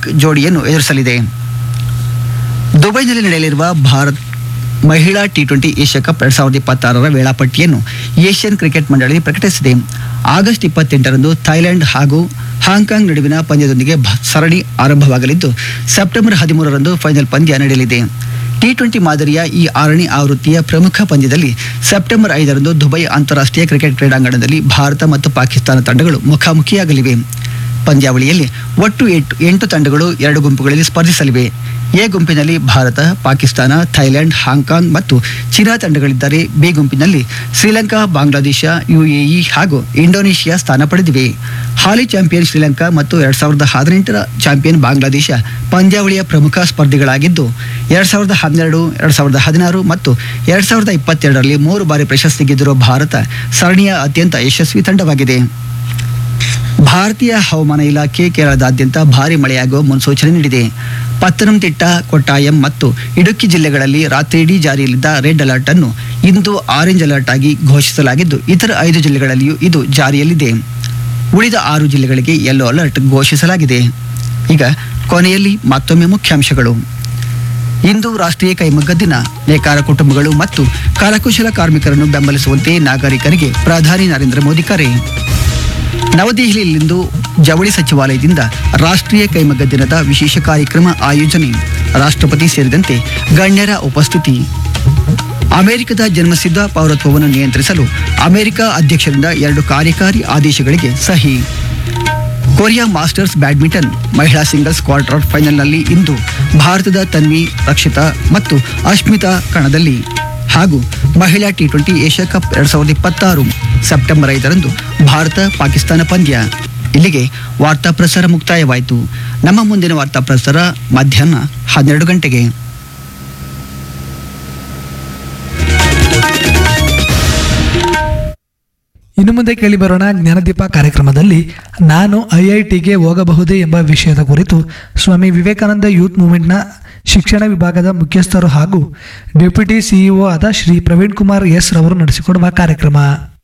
sync ಜೋಡಿಯನ್ನು ಎದುರಿಸಲಿದೆ ದುಬೈನಲ್ಲಿ ನಡೆಯಲಿರುವ ಭಾರತ್ ಮಹಿಳಾ ಟಿ ಟ್ವೆಂಟಿ ಏಷ್ಯಾ ಕಪ್ ಎರಡ್ ಸಾವಿರದ ಇಪ್ಪತ್ತಾರರ ವೇಳಾಪಟ್ಟಿಯನ್ನು ಏಷ್ಯನ್ ಕ್ರಿಕೆಟ್ ಮಂಡಳಿ ಪ್ರಕಟಿಸಿದೆ ಆಗಸ್ಟ್ ಇಪ್ಪತ್ತೆಂಟರಂದು ಥೈಲ್ಯಾಂಡ್ ಹಾಗೂ ಹಾಂಗ್ಕಾಂಗ್ ನಡುವಿನ ಪಂದ್ಯದೊಂದಿಗೆ ಭ- ಸರಣಿ ಆರಂಭವಾಗಲಿದ್ದು ಸೆಪ್ಟೆಂಬರ್ ಹದಿಮೂರರಂದು ಫೈನಲ್ ಪಂದ್ಯ ನಡೆಯಲಿದೆ ಟಿ ಟ್ವೆಂಟಿ ಮಾದರಿಯ ಈ ಆರನೇ ಆವೃತ್ತಿಯ ಪ್ರಮುಖ ಪಂದ್ಯದಲ್ಲಿ ಸೆಪ್ಟೆಂಬರ್ ಐದರಂದು ದುಬೈ ಅಂತಾರಾಷ್ಟ್ರೀಯ ಕ್ರಿಕೆಟ್ ಕ್ರೀಡಾಂಗಣದಲ್ಲಿ ಭಾರತ ಮತ್ತು ಪಾಕಿಸ್ತಾನ ತಂಡಗಳು ಮುಖಾಮುಖಿಯಾಗಲಿವೆ ಪಂದ್ಯಾವಳಿಯಲ್ಲಿ ಒಟ್ಟು ಎಂಟು ಎಂಟು ತಂಡಗಳು ಎರಡು ಗುಂಪುಗಳಲ್ಲಿ ಸ್ಪರ್ಧಿಸಲಿವೆ ಎ ಗುಂಪಿನಲ್ಲಿ ಭಾರತ ಪಾಕಿಸ್ತಾನ ಥೈಲ್ಯಾಂಡ್ ಹಾಂಗ್ಕಾಂಗ್ ಮತ್ತು ಚೀನಾ ತಂಡಗಳಿದ್ದರೆ ಬಿ ಗುಂಪಿನಲ್ಲಿ ಶ್ರೀಲಂಕಾ ಬಾಂಗ್ಲಾದೇಶ ಯುಎಇ ಹಾಗೂ ಇಂಡೋನೇಷಿಯಾ ಸ್ಥಾನ ಪಡೆದಿವೆ ಹಾಲಿ ಚಾಂಪಿಯನ್ ಶ್ರೀಲಂಕಾ ಮತ್ತು ಎರಡ್ ಸಾವಿರದ ಹದಿನೆಂಟರ ಚಾಂಪಿಯನ್ ಬಾಂಗ್ಲಾದೇಶ ಪಂದ್ಯಾವಳಿಯ ಪ್ರಮುಖ ಸ್ಪರ್ಧಿಗಳಾಗಿದ್ದು ಎರಡ್ ಸಾವಿರದ ಹನ್ನೆರಡು ಎರಡ್ ಸಾವಿರದ ಹದಿನಾರು ಮತ್ತು ಎರಡ್ ಸಾವಿರದ ಇಪ್ಪತ್ತೆರಡರಲ್ಲಿ ಮೂರು ಬಾರಿ ಪ್ರಶಸ್ತಿ ಗೆದ್ದಿರುವ ಭಾರತ ಸರಣಿಯ ಅತ್ಯಂತ ಯಶಸ್ವಿ ತಂಡವಾಗಿದೆ ಭಾರತೀಯ ಹವಾಮಾನ ಇಲಾಖೆ ಕೇರಳದಾದ್ಯಂತ ಭಾರಿ ಮಳೆಯಾಗುವ ಮುನ್ಸೂಚನೆ ನೀಡಿದೆ ಪತ್ತನಂತಿಟ್ಟ ಕೊಟ್ಟಾಯಂ ಮತ್ತು ಇಡುಕ್ಕಿ ಜಿಲ್ಲೆಗಳಲ್ಲಿ ರಾತ್ರಿಯಿಡೀ ಜಾರಿಯಲ್ಲಿದ್ದ ರೆಡ್ ಅಲರ್ಟ್ ಅನ್ನು ಇಂದು ಆರೆಂಜ್ ಅಲರ್ಟ್ ಆಗಿ ಘೋಷಿಸಲಾಗಿದ್ದು ಇತರ ಐದು ಜಿಲ್ಲೆಗಳಲ್ಲಿಯೂ ಇದು ಜಾರಿಯಲ್ಲಿದೆ ಉಳಿದ ಆರು ಜಿಲ್ಲೆಗಳಿಗೆ ಯೆಲ್ಲೋ ಅಲರ್ಟ್ ಘೋಷಿಸಲಾಗಿದೆ ಈಗ ಕೊನೆಯಲ್ಲಿ ಮತ್ತೊಮ್ಮೆ ಮುಖ್ಯಾಂಶಗಳು ಇಂದು ರಾಷ್ಟ್ರೀಯ ಕೈಮಗ್ಗ ದಿನ ನೇಕಾರ ಕುಟುಂಬಗಳು ಮತ್ತು ಕರಕುಶಲ ಕಾರ್ಮಿಕರನ್ನು ಬೆಂಬಲಿಸುವಂತೆ ನಾಗರಿಕರಿಗೆ ಪ್ರಧಾನಿ ನರೇಂದ್ರ ಮೋದಿ ಕರೆ ನವದೆಹಲಿಯಲ್ಲಿಂದು ಜವಳಿ ಸಚಿವಾಲಯದಿಂದ ರಾಷ್ಟ್ರೀಯ ಕೈಮಗ್ಗ ದಿನದ ವಿಶೇಷ ಕಾರ್ಯಕ್ರಮ ಆಯೋಜನೆ ರಾಷ್ಟ್ರಪತಿ ಸೇರಿದಂತೆ ಗಣ್ಯರ ಉಪಸ್ಥಿತಿ ಅಮೆರಿಕದ ಜನ್ಮಸಿದ್ಧ ಪೌರತ್ವವನ್ನು ನಿಯಂತ್ರಿಸಲು ಅಮೆರಿಕ ಅಧ್ಯಕ್ಷರಿಂದ ಎರಡು ಕಾರ್ಯಕಾರಿ ಆದೇಶಗಳಿಗೆ ಸಹಿ ಕೊರಿಯಾ ಮಾಸ್ಟರ್ಸ್ ಬ್ಯಾಡ್ಮಿಂಟನ್ ಮಹಿಳಾ ಸಿಂಗಲ್ಸ್ ಕ್ವಾರ್ಟರ್ ಫೈನಲ್ನಲ್ಲಿ ಇಂದು ಭಾರತದ ತನ್ವಿ ರಕ್ಷಿತಾ ಮತ್ತು ಅಶ್ಮಿತಾ ಕಣದಲ್ಲಿ ಹಾಗೂ ಮಹಿಳಾ ಟಿ ಟ್ವೆಂಟಿ ಏಷ್ಯಾ ಕಪ್ ಎರಡ್ ಸಾವಿರದ ಇಪ್ಪತ್ತಾರು ಸೆಪ್ಟೆಂಬರ್ ಐದರಂದು ಭಾರತ ಪಾಕಿಸ್ತಾನ ಪಂದ್ಯ ಇಲ್ಲಿಗೆ ವಾರ್ತಾ ಪ್ರಸಾರ ಮುಕ್ತಾಯವಾಯಿತು ನಮ್ಮ ಮುಂದಿನ ವಾರ್ತಾ ಪ್ರಸಾರ ಮಧ್ಯಾಹ್ನ ಹನ್ನೆರಡು ಗಂಟೆಗೆ ಇನ್ನು ಮುಂದೆ ಕೇಳಿ ಬರೋಣ ಜ್ಞಾನದೀಪ ಕಾರ್ಯಕ್ರಮದಲ್ಲಿ ನಾನು ಐಐಟಿಗೆ ಹೋಗಬಹುದೇ ಎಂಬ ವಿಷಯದ ಕುರಿತು ಸ್ವಾಮಿ ವಿವೇಕಾನಂದ ಯೂತ್ ಮೂವ್ಮೆಂಟ್ನ ಶಿಕ್ಷಣ ವಿಭಾಗದ ಮುಖ್ಯಸ್ಥರು ಹಾಗೂ ಡೆಪ್ಯೂಟಿ ಸಿಇಒ ಆದ ಶ್ರೀ ಪ್ರವೀಣ್ ಕುಮಾರ್ ಎಸ್ ರವರು ನಡೆಸಿಕೊಡುವ ಕಾರ್ಯಕ್ರಮ